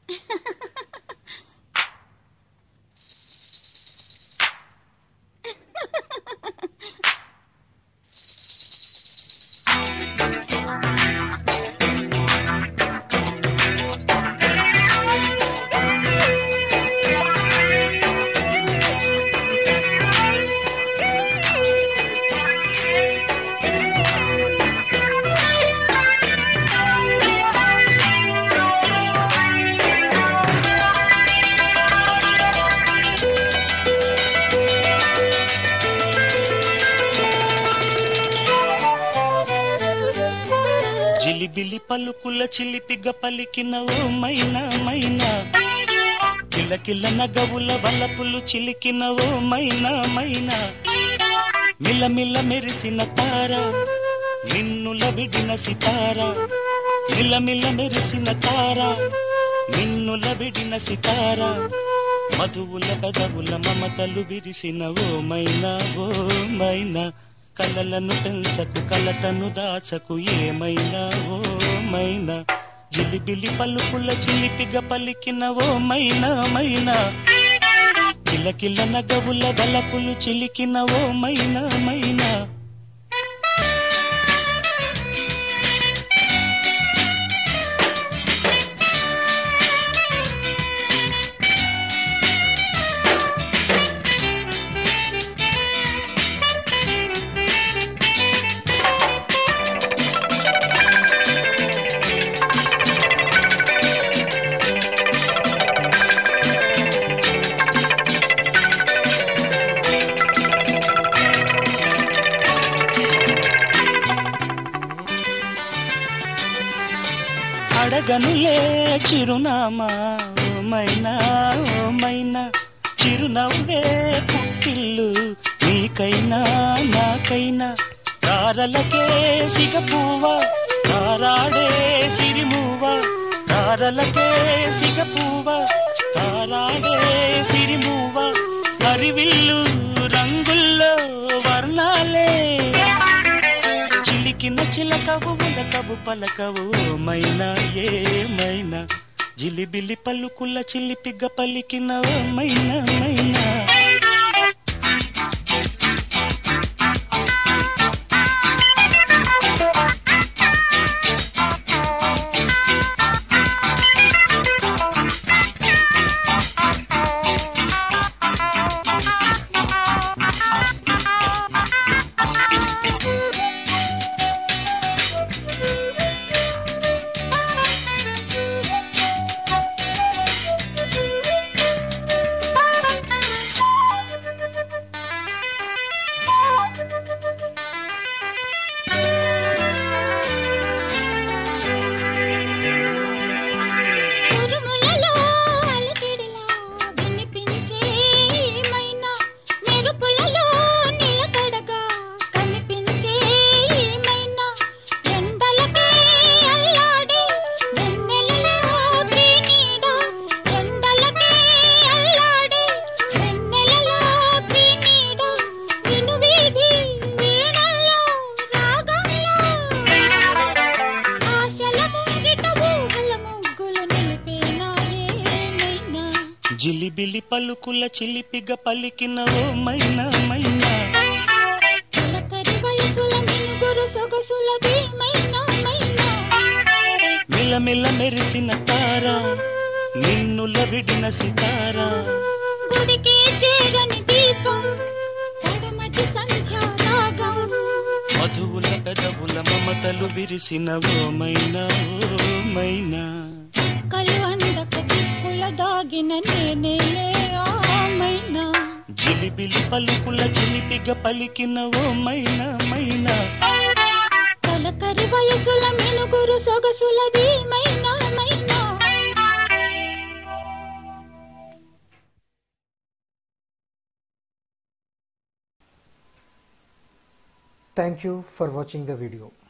జిలిబిలి పలుకుల చిలిపిగ పలికిన ఓ మైనా మైనా కిలకిల నగవుల వలపులు చిలికిన ఓ మైనా మైనా మిలమిల మెరిసిన తార నిన్నుల విడిన సితార మిలమిల మెరిసిన తార నిన్నుల విడిన సితార మధువుల పెదవుల మమతలు విరిసిన ఓ మైనా ఓ మైనా కలలను పెంచకు కలతను దాచకు ఏమైనా ఓ మైనా జిలిబిలి పలుకుల చిలిపిగ పలికిన ఓ మైనా మైనా కిలకిల నగవుల వలపులు చిలికిన ఓ మైనా మైనా అడగనులే చిరునామా ఓ మైనా ఓ మైనా చిరునవ్వే పుట్టిల్లు నీకైనా నాకైనా తారలకే సిగపువ్వ తారాడే సిరిమువ్వ తారలకే సిగపువ్వ తారాడే సిరిమువ్వ హరివిల్లు రంగుల్లో వర్ణాలే చిలికిన చిలకవు ఉలకవు పలకవు మైనా ఏమైనా జిలిబిలి పలుకుల చిలిపిగ పలికిన ఓ మైనా మైనా ఉరుములలో అలకిడిలా వినిపించే మైనా మెరుపులలో నిలకడగా కనిపించే మైనా ఎండలకే అల్లాడే వెన్నెలలో నీడ ఎండలకే అల్లాడే వెన్నెలలో నీడ వినువీధి వీణల్లో రాగంలో ఆశల ముంగిట ఊహల ముగ్గులు నిలిపేనా ఏమైనా జిలిబిలి పలుకుల చిలిపిగ పలికిన ఓ మైనా మైనా చిలకరి వయసుల మినుగురు సొగసులది మైనా మైనా మిలమిల మెరిసిన తార నిన్నుల విడిన సితార గుడికి చేరని దీపం పడమటి సంధ్యా రాగం మధువుల పెదవుల మమతలు విరిసిన ఓ మైనా ఓ మైనా కలు అందక దిక్కుల దాగిన నేనేలే ఆమైనా జిలిబిలి పలుకుల చిలిపిగ పలికిన ఓ మైనా మైనా తలకరి వయసుల మినుగురు సొగసులది మైనా మైనా Thank you for watching the video.